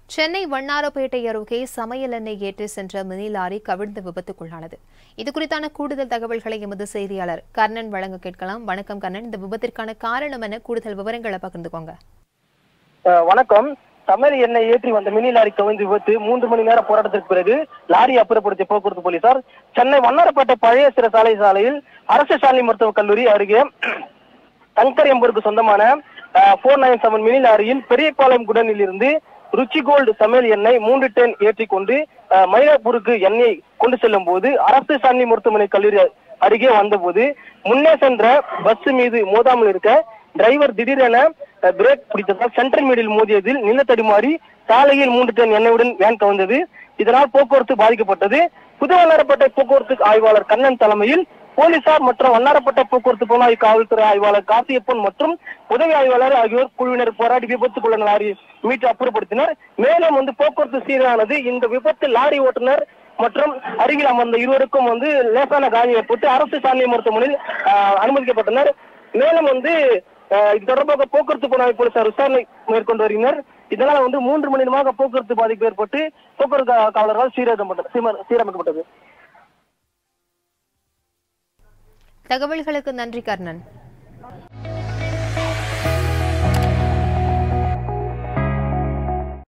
சென்னை வண்ணாரப்பேட்டை அருகே சமையல் எண்ணெய் ஏற்றி சென்ற மினி லாரி கவிழ்ந்து விபத்துக்குள்ளானது இது குறித்தான கூடுதல் தகவல்களை எமது செய்தியாளர் கர்ணன் வழங்க கேட்கலாம் வணக்கம் கர்ணன் இந்த விபத்திற்கான காரணம் என கூடுதல் விவரங்களை பகிர்ந்துக்கோங்க அஹ் வணக்கம் சமையல் எண்ணெய் ஏற்றி வந்த மினி லாரி கவிழ்ந்து விபத்து மூன்று மணி நேர போராட்டத்திற்கு பிறகு லாரி அப்புறப்படுத்திய போக்குவரத்து போலீசார் சென்னை வண்ணாரப்பேட்டை பழைய சிறைசாலை சாலையில் அரசு சாலை மருத்துவக் கல்லூரி அருகே சங்கர் எம்பருக்கு சொந்தமான போர் நைன் செவன் மினி லாரியில் பெரியபாளையம் குடனில் இருந்து ருச்சி கோல்டு சமையல் எண்ணெய் மூன்று டன் ஏற்றி கொண்டு அஹ், மயிலாப்பூருக்கு எண்ணெய் கொண்டு செல்லும் போது அரசு சாலை மருத்துவமனை கல்லூரி அருகே வந்தபோது முன்னே சென்ற பஸ் மீது மோதாமல் இருக்க டிரைவர் திடீரென அஹ், பிரேக் பிடித்ததால் சென்ட்ரல் மீடில் மோதியதில் நில தடுமாறி சாலையில் மூன்று டன் எண்ணெயுடன் வேன் கவிழ்ந்தது இதனால் போக்குவரத்து பாதிக்கப்பட்டது புது வண்ணாரப்பேட்டை போக்குவரத்து ஆய்வாளர் கண்ணன் தலைமையில் போலீசார் மற்றும் வண்ணாரப்பேட்டை போக்குவரத்து புலனாய்வு காவல்துறை ஆய்வாளர் காசியப்பன் மற்றும் உதவி ஆய்வாளர் ஆகியோர் குழுவினர் போராடி விபத்துக்குள்ள லாரி மீட்டு அப்புறப்படுத்தினர் மேலும் வந்து போக்குவரத்து சீரானது இந்த விபத்து லாரி ஓட்டுநர் மற்றும் அருகில் அமர்ந்த இருவருக்கும் வந்து லேசான காயம் ஏற்பட்டு அரசு சாலை மருத்துவமனையில் ஆஹ், அனுமதிக்கப்பட்டனர் மேலும் வந்து ஆஹ், இது தொடர்பாக போக்குவரத்து புலனாய்வு போலீசார் விசாரணை மேற்கொண்டு வருகின்றனர் இதனால வந்து மூன்று மணி நேரமாக போக்குவரத்து பாதிப்பு ஏற்பட்டு போக்குவரத்து கா- காவலர்களால் சீரமைக்கப்பட்டது சீம- சீரமைக்கப்பட்டது தகவல்களுக்கு நன்றி கர்ணன்